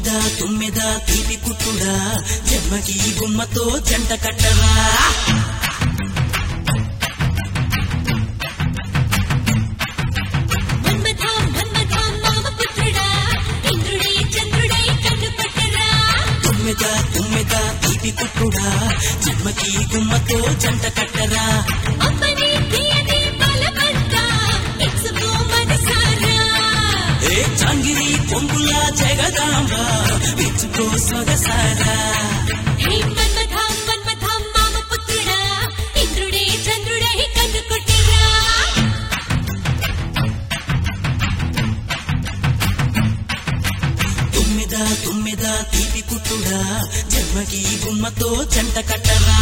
తుమ్మెద తుమ్మెద తీపి పుట్టుడా జన్మకి గుమ్మతో జంట కట్టరా మన్మథ మన్మథ మామపుత్రుడా ఇంద్రుడే చంద్రుడై కన్ను పట్టరా తుమ్మెద తుమ్మెద తీపి పుట్టుడా జన్మకి గుమ్మతో జంట కట్టరా అమ్మని తీయని బలమంతా ఎక్సుకో మనసారా ఏ చాంగిరి పొంగుల జగదాంబ విచ్చుకో సొగసారా హే మన్మథ మన్మథ మామపుత్రుడా ఇంద్రుడే చంద్రుడై కన్ను కొట్టరా తుమ్మెద తుమ్మెద తీపి పుట్టుడా జన్మకి గుమ్మతో జంట కట్టరా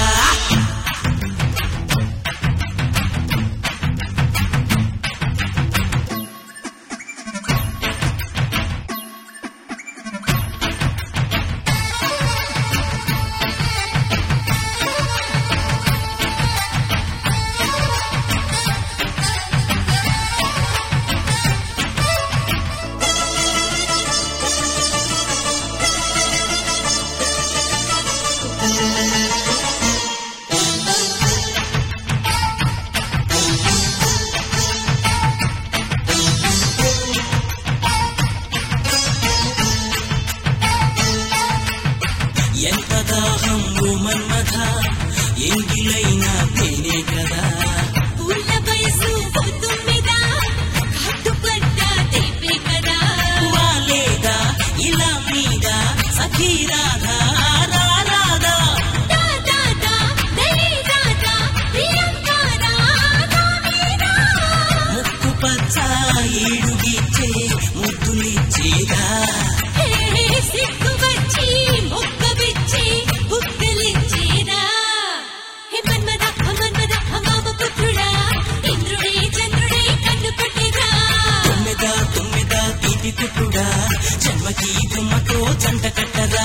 ఎంత దాహం ఓ మన్మథ ఎంగిలైనా తేనే కదా పూల వయసు పొద్దుమిదా కట్టుపడ్డ తీపే కదా వాలేదా ఇలా మీద సఖీ రాధా రా రాధా దా దా దా దరి దాదా ప్రియంకారా దామీరా ముక్కు పచ్చ ఏడుగిచ్చే ముద్దులిచ్చేదా హే సిగ్గు వచ్చి మొక్క విచ్చి బుక్కలిచ్చేదా హే మన్మద మన్మద మామ పుత్రుడా ఇంద్రుడే చంద్రుడే కన్ను పట్టేదా తుమ్మెద తుమ్మెద తీపి కుట్టుడా జన్మకి గుమ్మతో జంట కట్టరా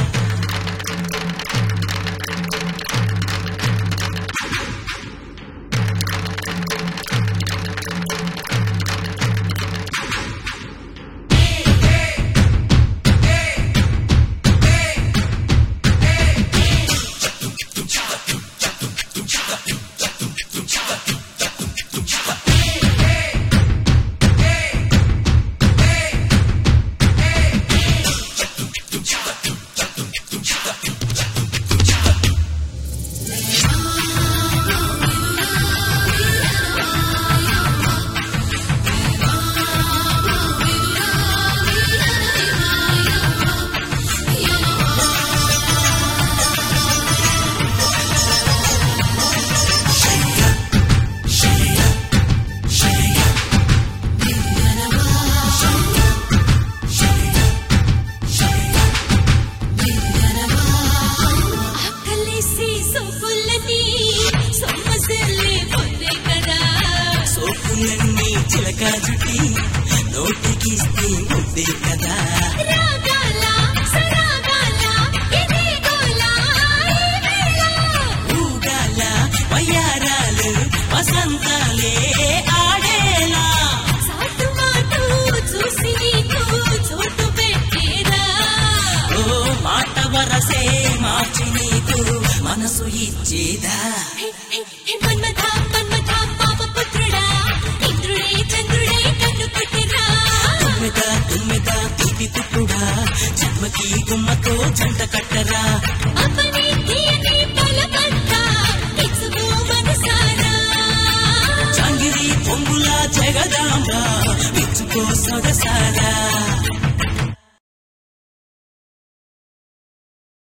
ఆకలేసి సోపులని సొమ్మసిల్లి పొందే కదా సోపులన్నీ చిలక జుట్టి నోటికిస్తే ముద్దే కదా రాగాల సరాగాల ఇదే గోల ఈ వేళ ఊగాల వయ్యారాలు వసంతాలే ఆడేలా సాటు మాటు చూసి నీకు చోటు పెట్టేదా ఓ మాట వరసే మార్చి నీకు మనసు ఇచ్చేదా హే, హే, హే, మన్మథ మన్మథ పాప పుత్రుడా ఇంద్రుడే చంద్రుడే కన్ను కొట్టిరా తుమ్మెద తుమ్మెద తీపి కుట్టుడా జన్మకి గుమ్మతో జంట కట్టరా